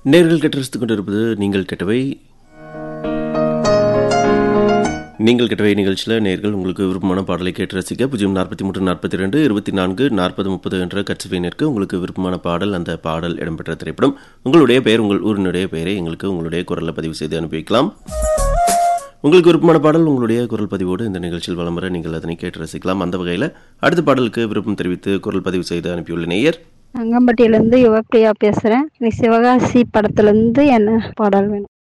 நேர்கள் கேட்டு கொண்டிருப்பது நீங்கள் கேட்டவை நீங்கள் கேட்டவை நிகழ்ச்சியில் நேர்கள் உங்களுக்கு விருப்பமான பாடலை கேட்டு ரசிக்க பூஜ்ஜியம் நாற்பத்தி மூன்று நாற்பத்தி ரெண்டு இருபத்தி நான்கு நாற்பது முப்பது என்ற கட்சியினருக்கு உங்களுக்கு விருப்பமான பாடல் அந்த பாடல் இடம்பெற்ற திரைப்படம் உங்களுடைய பெயர் உங்கள் ஊரினுடைய பெயரை எங்களுக்கு உங்களுடைய குரலில் பதிவு செய்து அனுப்பி வைக்கலாம் உங்களுக்கு விருப்பமான பாடல் உங்களுடைய குரல் பதிவோடு இந்த நிகழ்ச்சியில் வலம் வர நீங்கள் அதனை கேட்டு ரசிக்கலாம் அந்த வகையில் அடுத்த பாடலுக்கு விருப்பம் தெரிவித்து குரல் பதிவு செய்து அனுப்பியுள்ள நேயர் அங்கம்பட்டியிலேருந்து யுவப்பிரியா பேசுகிறேன் எனக்கு சிவகாசி படத்துலேருந்து என்ன பாடல் வேணும்